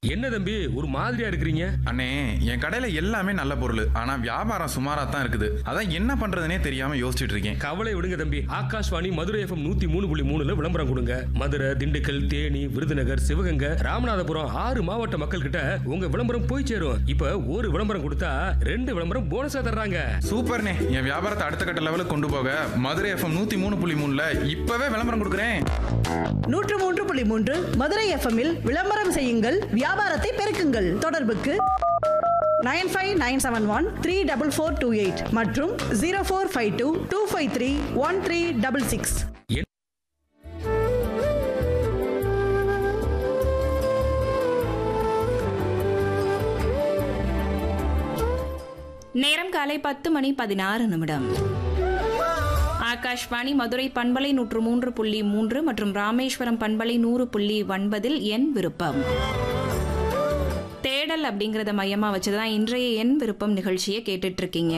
என்ன தம்பி ஒரு மாதிரியா இருக்கிறீங்க அண்ணே என் கடையில எல்லாமே நல்ல பொருள் ஆனா வியாபாரம் சுமாரா தான் இருக்குது அதான் என்ன பண்றதுனே தெரியாம யோசிச்சுட்டு இருக்கேன் கவலை விடுங்க தம்பி ஆகாஷ்வாணி மதுரை எஃப்எம் நூத்தி மூணு புள்ளி மூணுல விளம்பரம் கொடுங்க மதுரை திண்டுக்கல் தேனி விருதுநகர் சிவகங்கை ராமநாதபுரம் ஆறு மாவட்ட மக்கள் கிட்ட உங்க விளம்பரம் போய் சேரும் இப்ப ஒரு விளம்பரம் கொடுத்தா ரெண்டு விளம்பரம் போனஸா தர்றாங்க சூப்பர்ண்ணே என் வியாபாரத்தை அடுத்த கட்ட லெவலுக்கு கொண்டு போக மதுரை எஃப்எம் நூத்தி மூணு புள்ளி மூணுல இப்பவே விளம்பரம் கொடுக்குறேன் நூற்று மூன்று புள்ளி மூன்று மதுரை எஃப்எம்மில் விளம்பரம் செய்யுங்கள் வியாபாரத்தை பெருக்குங்கள் தொடர்புக்கு nine five nine seven one three double four two eight மற்றும் zero four five two two five three one three double six நேரம் காலை பத்து மணி பதினாறு நிமிடம் ஆகாஷ்வாணி மதுரை பண்பலை நூற்று மூன்று புள்ளி மூன்று மற்றும் ராமேஸ்வரம் பண்பலை நூறு புள்ளி ஒன்பதில் என் விருப்பம் தேடல் அப்படிங்கறத மையமா வச்சுதான் இன்றைய என் விருப்பம் நிகழ்ச்சியை கேட்டுட்டு இருக்கீங்க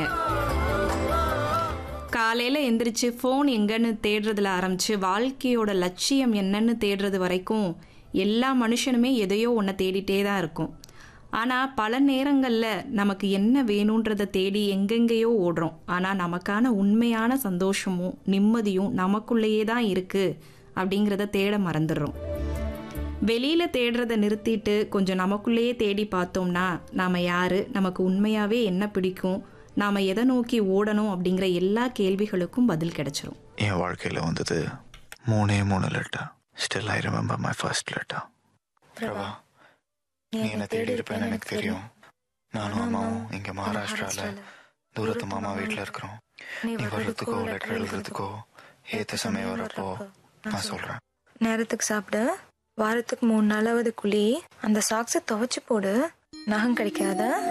காலையில எந்திரிச்சு ஃபோன் எங்கன்னு தேடுறதுல ஆரம்பிச்சு வாழ்க்கையோட லட்சியம் என்னன்னு தேடுறது வரைக்கும் எல்லா மனுஷனுமே எதையோ ஒன்றை தேடிட்டே தான் இருக்கும் ஆனால் பல நேரங்களில் நமக்கு என்ன வேணுன்றதை தேடி எங்கெங்கேயோ ஓடுறோம் ஆனால் நமக்கான உண்மையான சந்தோஷமும் நிம்மதியும் நமக்குள்ளேயே தான் இருக்குது அப்படிங்கிறத தேட மறந்துடுறோம் வெளியில் தேடுறத நிறுத்திட்டு கொஞ்சம் நமக்குள்ளேயே தேடி பார்த்தோம்னா நாம் யார் நமக்கு உண்மையாகவே என்ன பிடிக்கும் நாம் எதை நோக்கி ஓடணும் அப்படிங்கிற எல்லா கேள்விகளுக்கும் பதில் கிடைச்சிரும் என் வாழ்க்கையில் வந்தது மூணே மூணு letter still I remember my first letter Prabha நீ என்ன தேடி இருப்பேன்னு எனக்கு தெரியும் நானும் அம்மாவும் இங்க மகாராஷ்டிரால தூரத்து மாமா வீட்டில் இருக்கிறோம் நீ வர்றதுக்கோ லெட்டர் எழுதுறதுக்கோ ஏத்த சமயம் வரப்போ நான் சொல்றேன் நேரத்துக்கு சாப்பிடு வாரத்துக்கு மூணு நாளாவது குழி அந்த சாக்ஸை துவைச்சு போடு நகம் கிடைக்காத